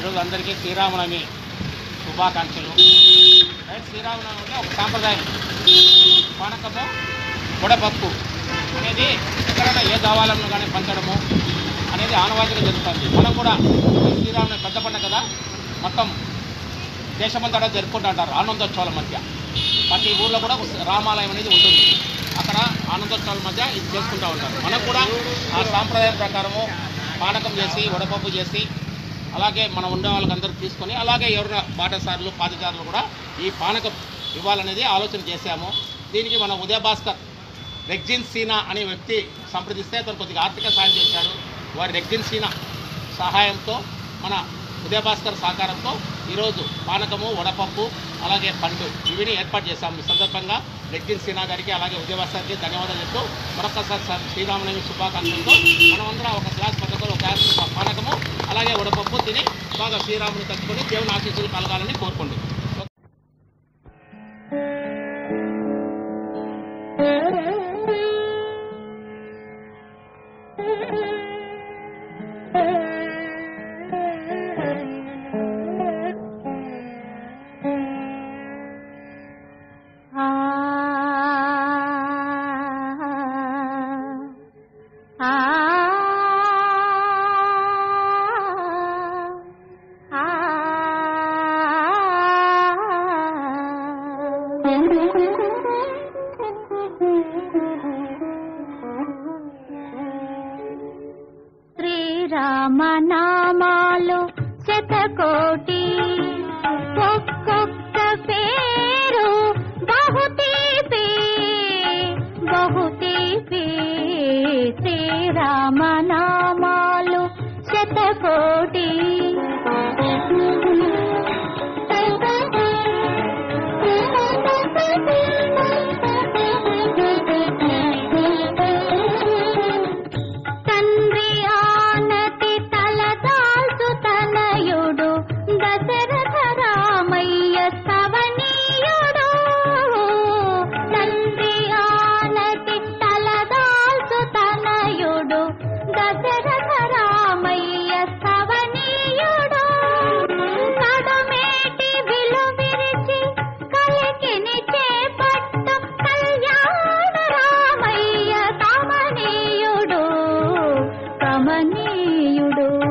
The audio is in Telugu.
ఈరోజు అందరికీ శ్రీరామనవమి శుభాకాంక్షలు రైట్ శ్రీరామనవమి అంటే ఒక సాంప్రదాయం పానకము వడపప్పు అనేది ఎక్కడైనా ఏ దేవాలయంలో కానీ పంచడము అనేది ఆనవాయితీగా జరుగుతుంది మనం కూడా ఈ శ్రీరాముని పెద్ద పండుగ కదా మొత్తం దేశమంతటా జరుపుకుంటూ ఉంటారు ఆనందోత్సవాల మధ్య ప్రతి ఊర్లో కూడా ఒక రామాలయం అనేది ఉంటుంది అక్కడ ఆనందోత్సవాల మధ్య ఇది చేసుకుంటూ ఉంటారు మనం కూడా ఆ సాంప్రదాయం ప్రకారము పానకం చేసి వడపప్పు చేసి అలాగే మనం ఉండే వాళ్ళకందరూ తీసుకొని అలాగే ఎవరైనా బాటసారులు పాదచారులు కూడా ఈ పానకం ఇవ్వాలనేది ఆలోచన చేశాము దీనికి మన ఉదయ భాస్కర్ రెగ్జిన్ సీనా అనే వ్యక్తి సంప్రదిస్తే అతను కొద్దిగా ఆర్థిక సాయం చేశాడు వారి రెగ్జిన్ సీనా సహాయంతో మన ఉదయభాస్కర్ సహకారంతో ఈరోజు పానకము వడపప్పు అలాగే పండు ఇవిని ఏర్పాటు చేశాము ఈ సందర్భంగా రెగ్జిన్ సీనా గారికి అలాగే ఉదయభాస్కర్కి ధన్యవాదాలు చెప్తూ మరొకసారి స- శ్రీరామనవమి శుభాకాంక్షలతో మనమందరం ఒక గ్లాస్ పద్ధతిలో ఒక గ్లాస్ పానకము అలాగే వడపప్పు తిని బాగా శ్రీరాముని తట్టుకొని దేవుని ఆశీస్సులు కలగాలని కోరుకోండి ఆ ఆ శ్రీరామనామాలు శతకోటి ఒక్కొక్క పేరు బహుతీపి బహుతీపి శ్రీరామనామాలు శతకోటి తండ్రి ఆనతి తలదాల్చు తనయుడు దశరథ రామయ్య స్తవనీయుడు తండ్రి ఆనతి తలదాల్చు తనయుడు దశరథ రామయ్య స్తవనీయుడు నడుమేటి విలువిరిచి కలికిని చేపట్టు కళ్యాణ రామయ్య కమనీయుడు కమనీయుడు